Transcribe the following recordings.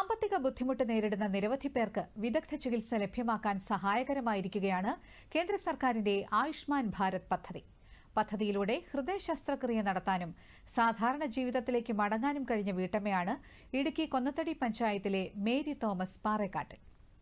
സാമ്പത്തിക ബുദ്ധിമുട്ട് നേരിടുന്ന നിരവധി പേർക്ക് വിദഗ്ധ ചികിത്സ ലഭ്യമാക്കാൻ സഹായകരമായിരിക്കുകയാണ് കേന്ദ്ര സർക്കാരിന്റെ ആയുഷ്മാൻ ഭാരത് പദ്ധതി പദ്ധതിയിലൂടെ ഹൃദയ ശസ്ത്രക്രിയ നടത്താനും സാധാരണ ജീവിതത്തിലേക്ക് മടങ്ങാനും കഴിഞ്ഞ വീട്ടമ്മയാണ് ഇടുക്കി കൊന്നത്തടി പഞ്ചായത്തിലെ മേരി തോമസ് പാറേക്കാട്ടിൽ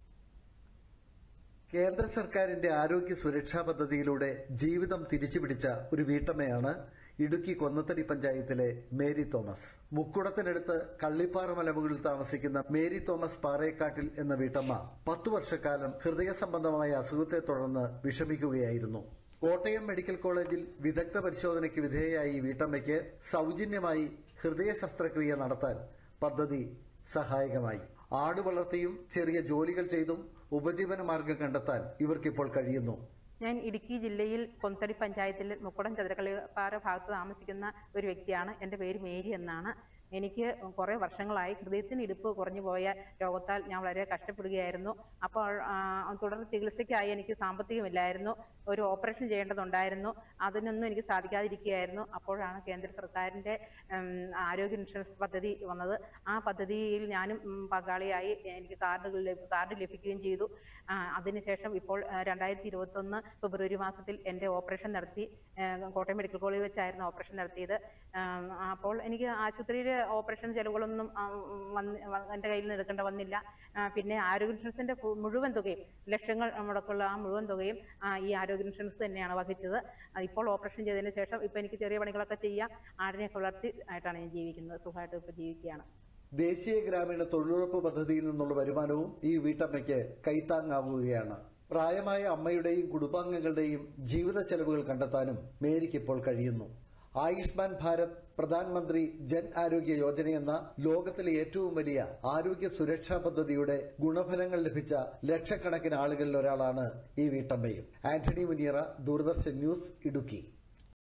കേന്ദ്ര സർക്കാരിന്റെ ആരോഗ്യ സുരക്ഷാ പദ്ധതിയിലൂടെ ജീവിതം തിരിച്ചുപിടിച്ച ഒരു വീട്ടമ്മയാണ് ഇടുക്കി കൊന്നത്തടി പഞ്ചായത്തിലെ മേരി തോമസ് മുക്കുടത്തിനടുത്ത് കള്ളിപ്പാറ മലമുകളിൽ താമസിക്കുന്ന മേരി തോമസ് പാറേക്കാട്ടിൽ എന്ന വീട്ടമ്മ പത്തു വർഷക്കാലം ഹൃദയ സംബന്ധമായ അസുഖത്തെ തുടർന്ന് വിഷമിക്കുകയായിരുന്നു കോട്ടയം മെഡിക്കൽ കോളേജിൽ വിദഗ്ധ പരിശോധനയ്ക്ക് വിധേയയായി ഈ വീട്ടമ്മയ്ക്ക് സൗജന്യമായി ഹൃദയ ശസ്ത്രക്രിയ നടത്താൻ പദ്ധതി സഹായകമായി ആട് വളർത്തിയും ചെറിയ ജോലികൾ ചെയ്തും ഉപജീവന മാർഗം കണ്ടെത്താൻ ഇവർക്കിപ്പോൾ കഴിയുന്നു ഞാൻ ഇടുക്കി ജില്ലയിൽ കൊന്തടി പഞ്ചായത്തിൽ മുക്കുടം ചതുരക്കളിപ്പാറ ഭാഗത്ത് താമസിക്കുന്ന ഒരു വ്യക്തിയാണ് എൻ്റെ പേര് മേരി എന്നാണ് എനിക്ക് കുറേ വർഷങ്ങളായി ഹൃദയത്തിന് ഇടുപ്പ് കുറഞ്ഞു പോയ രോഗത്താൽ ഞാൻ വളരെ കഷ്ടപ്പെടുകയായിരുന്നു അപ്പോൾ ആ, തുടർ ചികിത്സയ്ക്കായി എനിക്ക് സാമ്പത്തികമില്ലായിരുന്നു ഒരു ഓപ്പറേഷൻ ചെയ്യേണ്ടതുണ്ടായിരുന്നു അതിനൊന്നും എനിക്ക് സാധിക്കാതിരിക്കുകയായിരുന്നു അപ്പോഴാണ് കേന്ദ്ര സർക്കാരിൻ്റെ ഉം, ആരോഗ്യ ഇൻഷുറൻസ് പദ്ധതി വന്നത് ആ പദ്ധതിയിൽ ഞാനും ഉം, പങ്കാളിയായി എനിക്ക് കാർഡുകൾ ലഭി- കാർഡ് ലഭിക്കുകയും ചെയ്തു ആ, അതിനുശേഷം ഇപ്പോൾ രണ്ടായിരത്തി ഇരുപത്തൊന്ന് ഫെബ്രുവരി മാസത്തിൽ എൻ്റെ ഓപ്പറേഷൻ നടത്തി ആ, കോട്ടയം മെഡിക്കൽ കോളേജിൽ വെച്ചായിരുന്നു ഓപ്പറേഷൻ നടത്തിയത് ആ, അപ്പോൾ എനിക്ക് ആശുപത്രിയിൽ ഓപ്പറേഷൻ ചെലവുകളൊന്നും ആ, വന്ന് വ- എൻ്റെ കയ്യിൽ നിന്ന് എടുക്കേണ്ട വന്നില്ല ആ, പിന്നെ ആരോഗ്യ ഇൻഷുറൻസിൻ്റെ ഫു- മുഴുവൻ തുകയും ലക്ഷങ്ങൾ മുടക്കുള്ള ആ മുഴുവൻ തുകയും ആ, ഈ ആരോഗ്യ ഇൻഷുറൻസ് തന്നെയാണ് വഹിച്ചത് ആ, ഇപ്പോൾ ഓപ്പറേഷൻ ചെയ്തതിന് ശേഷം ഇപ്പോൾ എനിക്ക് ചെറിയ പണികളൊക്കെ ചെയ്യാം ആടിനെയൊക്കെ വളർത്തി ആയിട്ടാണ് ഞാൻ ജീവിക്കുന്നത് സുഖമായിട്ട് ഇപ്പോൾ ജീവിക്കുകയാണ് ദേശീയ ഗ്രാമീണ തൊഴിലുറപ്പ് പദ്ധതിയിൽ നിന്നുള്ള വരുമാനവും ഈ വീട്ടമ്മയ്ക്ക് കൈത്താങ്ങാവുകയാണ് പ്രായമായ അമ്മയുടെയും കുടുംബാംഗങ്ങളുടെയും ജീവിത ചെലവുകൾ കണ്ടെത്താനും മേരിക്ക് ഇപ്പോൾ കഴിയുന്നു ആയുഷ്മാൻ ഭാരത് പ്രധാനമന്ത്രി ജൻ ആരോഗ്യ യോജനയെന്ന ലോകത്തിലെ ഏറ്റവും വലിയ ആരോഗ്യ സുരക്ഷാ പദ്ധതിയുടെ ഗുണഫലങ്ങൾ ലഭിച്ച ലക്ഷക്കണക്കിന് ആളുകളിൽ ഒരാളാണ് ഈ വീട്ടമ്മയും ആന്റണി മുനിയറ ദൂരദർശൻ ന്യൂസ് ഇടുക്കി